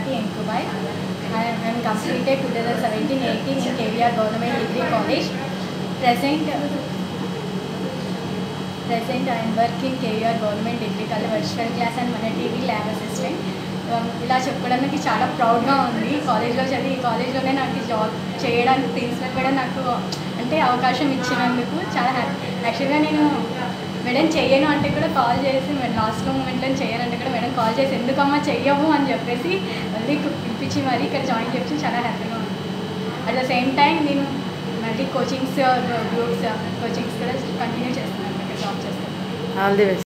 Shanti Enkubai. I am completed 2017-18 in KVR Government Degree College. Present, present I am working KVR Government Degree College virtual class and మన TV lab assistant ఇలా చెప్పుకోవడానికి చాలా ప్రౌడ్గా ఉంది కాలేజ్లో చదివి ఈ కాలేజ్లోనే నాకు జాబ్ చేయడానికి ప్రిన్సిపల్ కూడా నాకు అంటే అవకాశం ఇచ్చినందుకు చాలా హ్యాపీ యాక్చువల్గా నేను మేడం చెయ్యను అంటే కూడా కాల్ చేసి మేడం లాస్ట్ మూమెంట్లో చేయనంటే కూడా మేడం కాల్ చేసి ఎందుకమ్మా చెయ్యము అని చెప్పేసి మళ్ళీ పిలిపించి మరీ ఇక్కడ జాయిన్ చేసి చాలా హ్యాపీగా ఉంది అట్ ద సేమ్ టైం నేను మళ్ళీ కోచింగ్స్ గ్రూప్స్ కోచింగ్స్ కూడా కంటిన్యూ చేస్తున్నాను జాబ్ చేస్తాను ఆల్ ది బెస్ట్